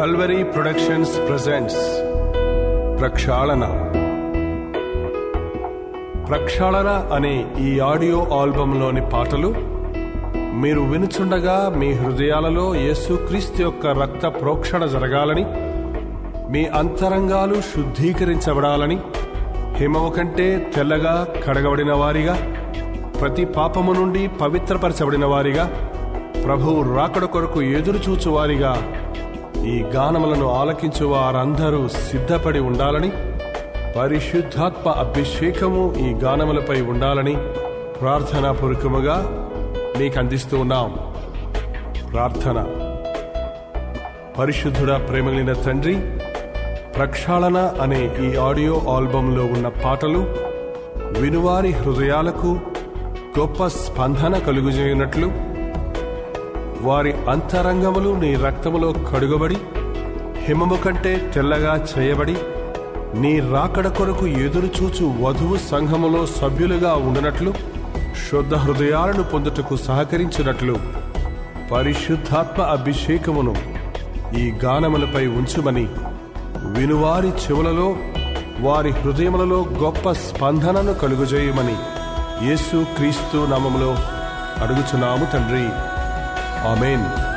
Calvary productions presents ప్రక్షాళన ప్రక్షాళన అనే ఈ ఆడియో ఆల్బంలోని పాటలు మీరు వినుచుండగా మీ హృదయాలలో యేసుక్రీస్తు యొక్క రక్త ప్రోక్షణ జరగాలని మీ అంతరంగాలు శుద్ధీకరించబడాలని హిమము కంటే తెల్లగా కడగబడిన వారిగా ప్రతి పాపము నుండి పవిత్రపరచబడిన వారిగా ప్రభువు రాకడ కొరకు ఎదురు చూచువారిగా ఈ గానములను ఆలకించు వారందరూ సిద్ధపడి ఉండాలని పరిశుద్ధాత్మ అభిషేకము ఈ గానములపై ఉండాలని ప్రార్థనాపూర్వకముగా మీకు అందిస్తూ ఉన్నాం ప్రార్థన పరిశుద్ధుడ ప్రేమలిన తండ్రి ప్రక్షాళన అనే ఈ ఆడియో ఆల్బంలో ఉన్న పాటలు వినువారి హృదయాలకు గొప్ప స్పందన కలుగుజేయనట్లు వారి అంతరంగములు నీ రక్తములో కడుగబడి హిమము కంటే తెల్లగా చేయబడి నీ రాకడ కొరకు ఎదురుచూచు వధువు సంఘములో సభ్యులుగా ఉండనట్లు శుద్ధ హృదయాలను పొందుటకు సహకరించినట్లు పరిశుద్ధాత్మ అభిషేకమును ఈ గానములపై ఉంచుమని వినువారి చెవులలో వారి హృదయములలో గొప్ప స్పందనను కలుగుజేయమని యేసు క్రీస్తు నామములో అడుగుచున్నాము తండ్రి ఆమెన్